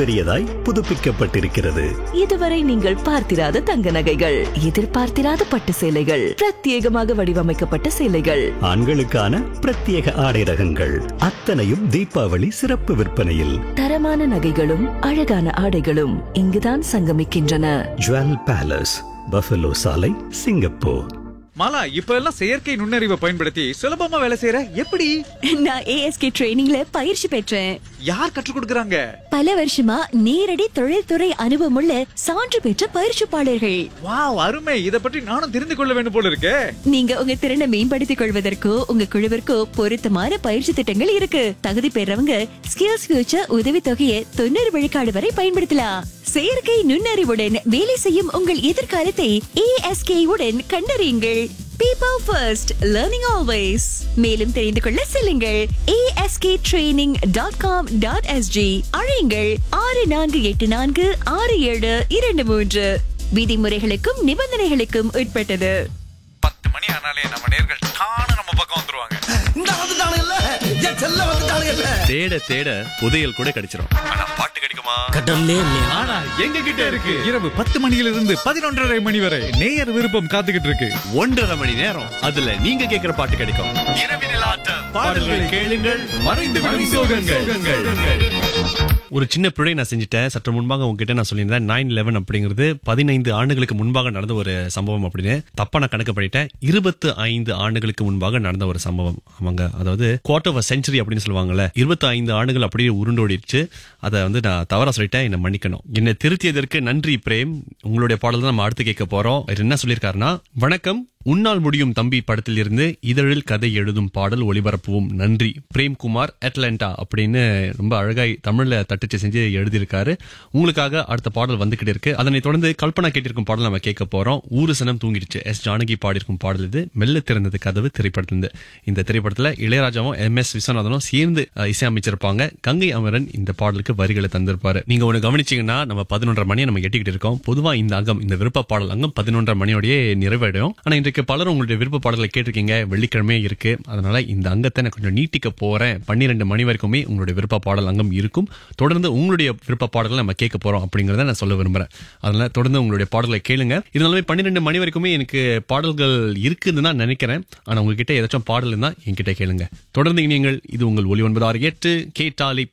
பெரியதாய் புதுப்பிக்கப்பட்டிருக்கிறது இதுவரை நீங்கள் பார்த்திராத தங்க நகைகள் எதிர்பார்த்திராத பட்டு சேலைகள் பிரத்யேகமாக வடிவமைக்கப்பட்ட சேலைகள் ஆண்களுக்கான பிரத்யேக ஆடை ரகங்கள் அத்தனையும் தீபாவளி சிறப்பு விற்பனையில் தரமான நகைகளும் அழகான ஆடைகளும் இங்குதான் சங்கமிக்கின்றன ஜுவல் பேலஸ் பஃபலோ சாலை சிங்கப்பூர் மாலா இப்ப எல்லாம் செயற்கை நுண்ணறிவை பயன்படுத்தி சுலபமா வேலை செய்யற எப்படி நான் ஏஎஸ்கே ட்ரைனிங்ல பயிற்சி பெற்றேன் யார் கற்றுக் கொடுக்கறாங்க பல வருஷமா நேரடி தொழில்துறை அனுபவமுள்ள சான்று பெற்ற பயிற்சிப்பாளர்கள் வாவ் அருமை இத பற்றி நானும் தெரிந்து கொள்ள வேண்டும் போல இருக்கே நீங்க உங்க திறனை மேம்படுத்திக் கொள்வதற்கோ உங்க குழுவிற்கோ பொருத்தமான பயிற்சி திட்டங்கள் இருக்கு தகுதி பெறவங்க ஸ்கில்ஸ் ஃபியூச்சர் உதவி தொகையை தொண்ணூறு விழுக்காடு வரை பயன்படுத்தலாம் செயற்கை நுண்ணறிவுடன் வேலை செய்யும் உங்கள் எதிர்காலத்தை ஏஎஸ்கே உடன் கண்டறியுங்கள் பீப்பிள் ஃபர்ஸ்ட் லேர்னிங் ஆல்வேஸ் மேலும் தெரிந்து கொள்ள செல்லுங்கள் ASK training dot com dot SG அழையுங்கள் ஆறு நான்கு எட்டு நான்கு ஆறு ஏழு இரண்டு மூன்று விதிமுறைகளுக்கும் நிபந்தனைகளுக்கும் உட்பட்டது பத்து மணி ஆனாலே நம்ம நேர்கள் தானே நம்ம பக்கம் வந்துருவாங்க இந்த வந்துட்டானுங்கல்ல என் செல்ல வந்துட்டானுங்கல்ல தேட தேட புதையல் கூட கிடைச்சிரும் ஆனா பாட்டு கிடைக்குமா கடல்லே ஆனா எங்க கிட்ட இருக்கு இரவு பத்து மணியிலிருந்து பதினொன்றரை மணி வரை நேயர் விருப்பம் காத்துக்கிட்டு இருக்கு ஒன்றரை மணி நேரம் அதுல நீங்க கேக்குற பாட்டு கிடைக்கும் இரவினில் ஆட்டம் பாடல்களை கேளுங்கள் மறைந்து விடும் சோகங்கள் ஒரு சின்ன பிழை நான் செஞ்சுட்டேன் சற்று முன்பாக உங்ககிட்ட நான் சொல்லியிருந்தேன் நைன் லெவன் அப்படிங்கிறது பதினைந்து ஆண்டுகளுக்கு முன்பாக நடந்த ஒரு சம்பவம் அப்படின்னு தப்பா நான் கணக்கு பண்ணிட்டேன் இருபத்து ஐந்து ஆண்டுகளுக்கு முன்பாக நடந்த ஒரு சம்பவம் ஆமாங்க அதாவது குவார்டர் ஆஃப் செஞ்சுரி அப்படின்னு சொல்லுவாங்கல்ல இருபத்தி ஐந்து ஆண்டுகள் அப்படியே உருண்டோடிடுச்சு அதை வந்து நான் தவறா சொல்லிட்டேன் என்னை மன்னிக்கணும் என்னை திருத்தியதற்கு நன்றி பிரேம் உங்களுடைய பாடல் தான் நம்ம அடுத்து கேட்க போறோம் அவர் என்ன சொல்லியிருக்காருன்னா வணக்கம் உன்னால் முடியும் தம்பி படத்தில் இருந்து இதழில் கதை எழுதும் பாடல் ஒளிபரப்புவோம் நன்றி பிரேம்குமார் அட்லாண்டா அப்படின்னு ரொம்ப அழகாய் தமிழ்ல தட்டுச்சு செஞ்சு எழுதியிருக்காரு உங்களுக்காக அடுத்த பாடல் வந்துகிட்டு இருக்கு அதனை தொடர்ந்து கல்பனா கேட்டிருக்கும் பாடல் நம்ம கேட்க போறோம் ஊரு சனம் தூங்கிடுச்சு எஸ் ஜானகி பாடியிருக்கும் பாடல் இது மெல்ல திறந்தது கதவு திரைப்படத்திலிருந்து இந்த திரைப்படத்துல இளையராஜாவும் எம் எஸ் விஸ்வநாதனும் சேர்ந்து அஹ், இசையமைச்சிருப்பாங்க கங்கை அமரன் இந்த பாடலுக்கு வரிகளை தந்திருப்பாரு நீங்க ஒண்ணு கவனிச்சீங்கன்னா நம்ம பதினொன்றரை மணியை நம்ம எட்டிக்கிட்டு இருக்கோம் பொதுவா இந்த அங்கம் இந்த விருப்ப பாடல் அங்கம் பதினொன்றரை மணியோடய நிறைவடையும் ஆனா இன்றைக்கு பலரும் உங்களுடைய விருப்ப பாடல்களை கேட்டிருக்கீங்க வெள்ளிக்கிழமையே இருக்கு அதனால இந்த அங்கத்தை நான் கொஞ்சம் நீட்டிக்க போறேன் பன்னிரெண்டு மணி வரைக்குமே உங்களுடைய விருப்ப பாடல் அங்கம் இருக்கும் தொடர்ந்து உங்களுடைய விருப்ப பாடல்களை நம்ம கேட்க போறோம் அப்படிங்கறத நான் சொல்ல விரும்புறேன் அதனால தொடர்ந்து உங்களுடைய பாடல்களை கேளுங்க இருந்தாலுமே பன்னிரெண்டு மணி வரைக்குமே எனக்கு பாடல்கள் இருக்குதுன்னு தான் நினைக்கிறேன் ஆனா உங்ககிட்ட ஏதாச்சும் பாடல் இருந்தா என்கிட்ட கேளுங்க தொடர்ந்து நீங்கள் இது உங்கள் ஒலி ஒன்பது ஆறு எட்டு கேட்டாலி